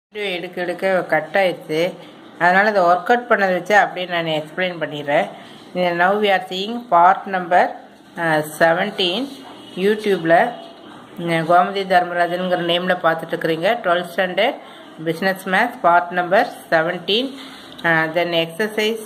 video எடுக்க எடுக்க cut ஆயிடுச்சு அதனால் அதை ஒர்க் அவுட் பண்ணதை வச்சு அப்படியே நான் எக்ஸ்பிளைன் பண்ணிடுறேன் இந்த now we are seeing part number seventeen யூடியூப்பில் கோமதி தர்மராஜனுங்கிற நேமில் பார்த்துட்டு இருக்கிறீங்க twelfth standard business maths part number seventeen then exercise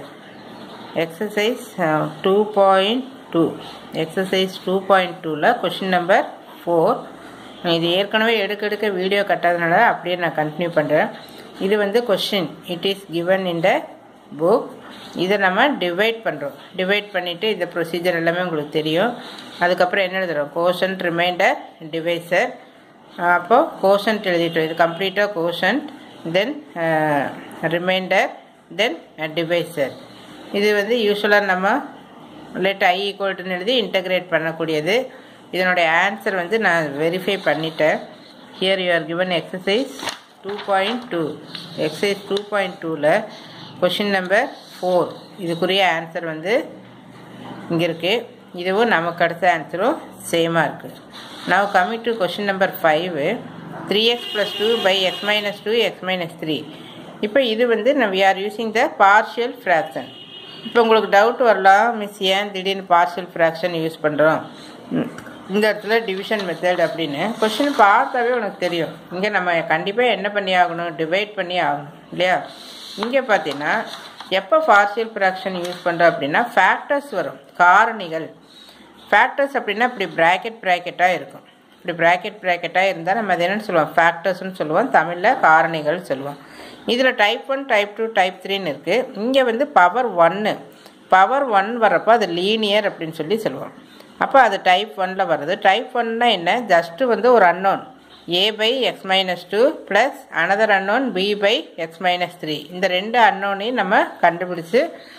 exercise two point two exercise two point டூவில் கொஷின் நம்பர் ஃபோர் இது ஏற்கனவே எடுக்க எடுக்க வீடியோ கட்டாதனால அப்படியே நான் கண்டினியூ பண்ணுறேன் இது வந்து question it is given in the book இதை நம்ம டிவைட் பண்ணுறோம் டிவைட் பண்ணிவிட்டு இந்த ப்ரொசீஜர் எல்லாமே உங்களுக்கு தெரியும் அதுக்கப்புறம் என்ன எழுதுறோம் கோஷன்ட் ரிமைண்டர் டிவைசர் அப்போது கோஷன்ட் எழுதிட்டோம் இது கம்ப்ளீட்டாக quotient then remainder then divisor இது வந்து யூஸ்வலாக நம்ம லெட் ஐ ஈக்குவல்ட்டுன்னு எழுதி இன்டகிரேட் பண்ணக்கூடியது இதனுடைய ஆன்சர் வந்து நான் வெரிஃபை பண்ணிட்டேன் here you are given exercise two point two exercise two point டூவில் கொஷின் நம்பர் ஃபோர் இதுக்குரிய ஆன்சர் வந்து இங்கே இருக்குது இதுவும் நமக்கு கிடைச்ச ஆன்சரும் சேமாக இருக்குது now coming to question number five three x plus two by x minus two x minus three இப்போ இது வந்து நம்ம are using the partial fraction இப்போ உங்களுக்கு டவுட் வரலாம் மிஸ் ஏன் திடீர்னு பார்ஷியல் ஃப்ராக்ஷன் யூஸ் பண்ணுறோம் இந்த இடத்துல டிவிஷன் மெத்தட் அப்படின்னு கொஷின் பார்த்தாவே உனக்கு தெரியும் இங்கே நம்ம கண்டிப்பாக என்ன பண்ணி ஆகணும் டிவைட் பண்ணி ஆகணும் இல்லையா இங்கே பார்த்தீங்கன்னா எப்போ பார்ஷியல் ஃப்ராக்ஷன் யூஸ் பண்ணுறோம் அப்படின்னா ஃபேக்டர்ஸ் வரும் காரணிகள் ஃபேக்டர்ஸ் அப்படின்னா இப்படி ப்ராக்கெட் ப்ராக்கெட்டாக இருக்கும் இப்படி ப்ராக்கெட் ப்ராக்கெட்டாக இருந்தால் நம்ம அது என்னென்னு சொல்லுவோம் ஃபேக்டர்ஸ்னு சொல்லுவோம் தமிழில் காரணிகள் சொல்லுவோம் இதில் type one type two type த்ரீன்னு இருக்குது இங்கே வந்து பவர் ஒன்று பவர் ஒன் வரப்போ அது லீனியர் அப்படின்னு சொல்லி சொல்லுவோம் அப்போ அது டைப் ஒனில் வருது டைப் ஒன்னா என்ன ஜஸ்ட்டு வந்து ஒரு unknown A by x minus two plus another unknown B by x minus three இந்த ரெண்டு அன்னோனையும் நம்ம கண்டுபிடிச்சி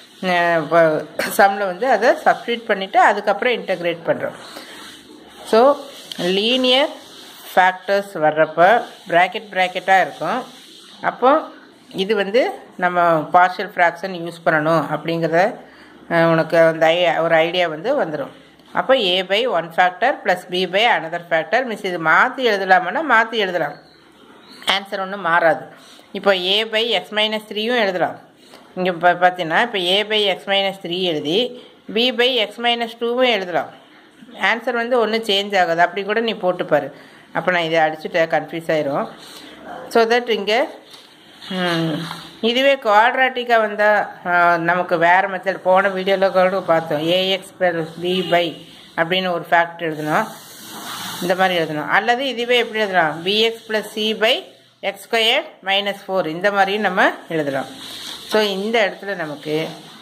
சம்மில் வந்து அதை சப்ஸ்டியூட் பண்ணிவிட்டு அதுக்கப்புறம் இன்டகிரேட் பண்ணுறோம் ஸோ லீனியர் ஃபேக்டர்ஸ் வர்றப்போ ப்ராக்கெட் ப்ராக்கெட்டாக இருக்கும் அப்போ இது வந்து நம்ம பார்ஷியல் ஃப்ராக்ஷன் யூஸ் பண்ணணும் அப்படிங்கிறத உனக்கு அந்த ஐ ஒரு ஐடியா வந்து வந்துடும் அப்போ A by one factor plus B by another factor miss இது மாற்றி எழுதலாமன்னா மாற்றி எழுதலாம் ஆன்சர் ஒன்றும் மாறாது இப்போ ஏ பை எக்ஸ் மைனஸ் த்ரீயும் எழுதலாம் இங்கே இப்போ பார்த்தீங்கன்னா இப்போ A by x minus three எழுதி பி பை எக்ஸ் மைனஸ் டூவும் எழுதலாம் ஆன்சர் வந்து ஒன்றும் சேஞ்ச் ஆகாது அப்படி கூட நீ போட்டுப்பாரு அப்போ நான் இதை அடிச்சுட்டேன் கன்ஃபியூஸ் ஆயிரும் ஸோ தட் இங்கே இதுவே குவாட்ராட்டிக்காக வந்தால் நமக்கு வேறு மெத்தட் போன வீடியோவில் கூட பார்த்தோம் ஏஎக்ஸ் ப்ளஸ் பி பை அப்படின்னு ஒரு ஃபேக்ட் எழுதணும் இந்த மாதிரி எழுதணும் அல்லது இதுவே எப்படி எழுதலாம் B x plus C by x square minus four இந்த மாதிரியும் நம்ம எழுதலாம் ஸோ இந்த இடத்துல நமக்கு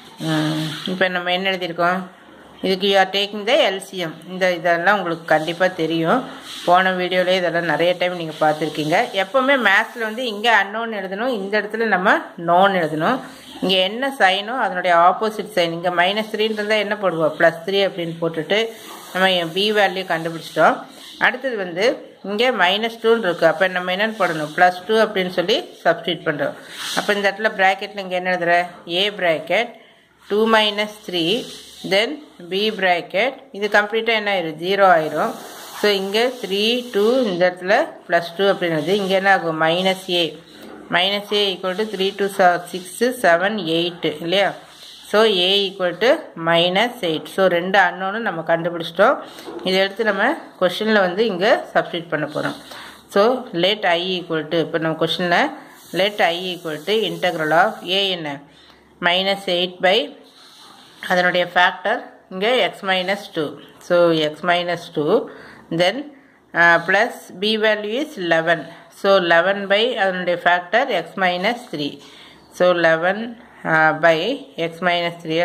இப்போ நம்ம என்ன எழுதியிருக்கோம் இதுக்கு you are taking the LCM இந்த இதெல்லாம் உங்களுக்கு கண்டிப்பாக தெரியும் போன வீடியோவில் இதெல்லாம் நிறைய டைம் நீங்கள் பார்த்துருக்கீங்க எப்போவுமே மேத்ஸில் வந்து இங்கே அன்னோன் எழுதணும் இந்த இடத்துல நம்ம நோன் எழுதணும் இங்கே என்ன சைனோ அதனுடைய ஆப்போசிட் சைன் இங்கே மைனஸ் த்ரீன்னு இருந்தால் என்ன போடுவோம் ப்ளஸ் த்ரீ அப்படின்னு போட்டுட்டு நம்ம பி வேல்யூ கண்டுபிடிச்சிட்டோம் அடுத்தது வந்து இங்கே மைனஸ் டூன்னு இருக்குது அப்போ நம்ம என்னென்னு போடணும் ப்ளஸ் டூ அப்படின்னு சொல்லி சப்ஸ்டியூட் பண்ணுறோம் அப்போ இந்த இடத்துல ப்ராக்கெட்டில் இங்கே என்ன எழுதுற A bracket two minus three then B bracket இது கம்ப்ளீட்டாக என்ன ஆயிரும் ஜீரோ ஆயிரும் ஸோ இங்கே த்ரீ டூ இந்த இடத்துல ப்ளஸ் டூ அப்படின்றது இங்கே என்ன ஆகும் minus A minus A equal to three two six seven eight இல்லையா so A equal to minus eight so ரெண்டு அன்னோன்னு நம்ம கண்டுபிடிச்சிட்டோம் இதை எடுத்து நம்ம கொஷினில் வந்து இங்கே சப்ஸ்டியூட் பண்ண போகிறோம் so let I equal to இப்போ நம்ம கொஷினில் let I equal to integral of A என்ன மைனஸ் எயிட் பை அதனுடைய ஃபேக்டர் இங்கே x minus two so x minus two then plus B value is eleven so eleven by அதனுடைய factor x minus three so eleven by x minus த்ரீயா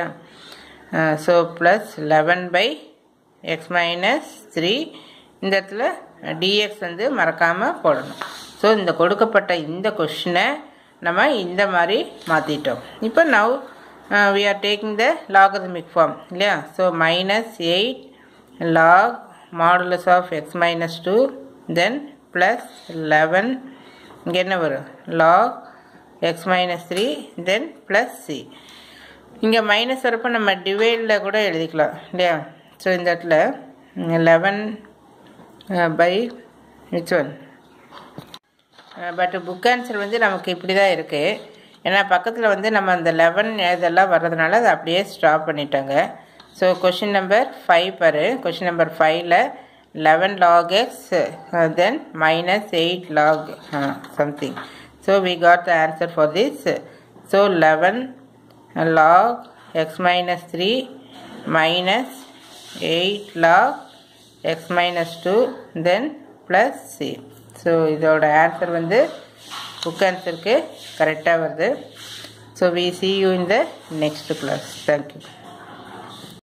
so plus eleven by x minus three இந்த இடத்துல dx வந்து மறக்காமல் போடணும் so இந்த கொடுக்கப்பட்ட இந்த கொஷினை நம்ம இந்த மாதிரி மாற்றிட்டோம் இப்போ now we are taking the logarithmic form இல்லையா so minus eight log modulus of x minus two then plus eleven இங்கே என்ன வரும் log x minus three then plus c இங்கே மைனஸ் வரப்போ நம்ம டிவைடில் கூட எழுதிக்கலாம் இல்லையா ஸோ இந்த இடத்துல eleven by which one but book answer வந்து நமக்கு இப்படி தான் இருக்குது ஏன்னா பக்கத்தில் வந்து நம்ம அந்த லெவன் இதெல்லாம் வர்றதுனால அதை அப்படியே ஸ்டாப் பண்ணிட்டாங்க ஸோ கொஷின் நம்பர் ஃபைவ் பாரு கொஷின் நம்பர் ஃபைவ்ல eleven log x then minus eight log something so we got the answer for this so eleven log x minus three minus eight log x minus two then plus c so இதோட answer வந்து book ஆன்சருக்கு கரெக்டாக வருது so we see you in the next class thank you